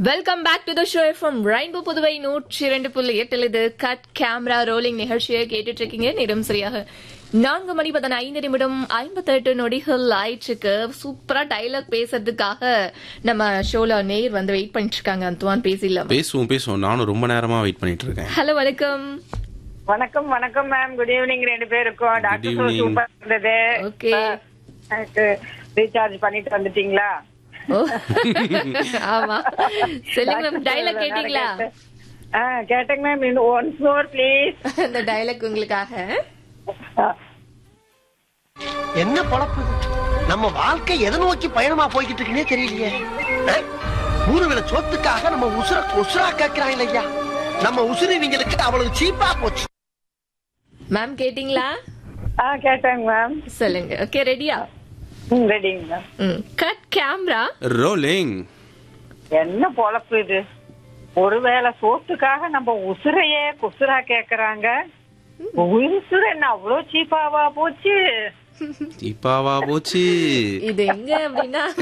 Welcome back to the show from rainbow Puduvai நூற்றி இரண்டு புள்ளி எட்டில் இது கட் கேமரா ரோலிங் நிகழ்ச்சியை கேட்டுட்டு இருக்கீங்க நேரம் சரியாக நான்கு மணி பதினைந்து நிமிடம் ஐம்பத்தெட்டு நொடிகள் ஆயிடுச்சுக்கு சூப்பரா டைலாக் பேசுறதுக்காக நம்ம ஷோல நேர் வந்து வெயிட் பண்ணிட்டு இருக்காங்க அந்துவான் பேசிடலாம் பேசுவோம் பேசுவோம் நானும் ரொம்ப நேரமா வெயிட் பண்ணிட்டு இருக்கேன் ஹலோ வணக்கம் வணக்கம் வணக்கம் மேம் குட் ஈவினிங் ரெண்டு பேருக்கும் டாக்டர் ஷோ evening. சூப்பர் இருந்தது Okay. ரீசார்ஜ் பண்ணிட்டு வந்துட்டீங்களா ஓ ஆமா சொல்லுங்க மேம் டைலாக் கேட்டீங்களா ஆ கேட்டேங்க மேம் ஒன்ஸ் மோர் ப்ளீஸ் அந்த டைலாக் உங்களுக்காக என்ன பொழப்பு இது? நம்ம வாழ்க்கை எதை நோக்கி பயணமா போய்கிட்டு இருக்குன்னே தெரியலையே அஹ்? மூணு வேளை சோத்துக்காக நம்ம உசுர உசுரா கேட்கிறாங்க ஐயா நம்ம உசுறு இவங்களுக்கு அவ்வளவு சீப்பா போச்சு மேம் கேட்டீங்களா ஆ கேட்டேங்க மேம் சொல்லுங்க ஓகே ரெடியா ம் ரெடிங்க மேம் ம் கட் கேமரா ரோலிங் என்ன பொழப்பு இது ஒருவேளை சோத்துக்காக நம்ம உசுரையே குசுரா கேக்குறாங்க உசுறு என்ன அவ்வளவு சீப்பாவா போச்சு இப்பாவா போச்சு இது எங்க அப்படின்னா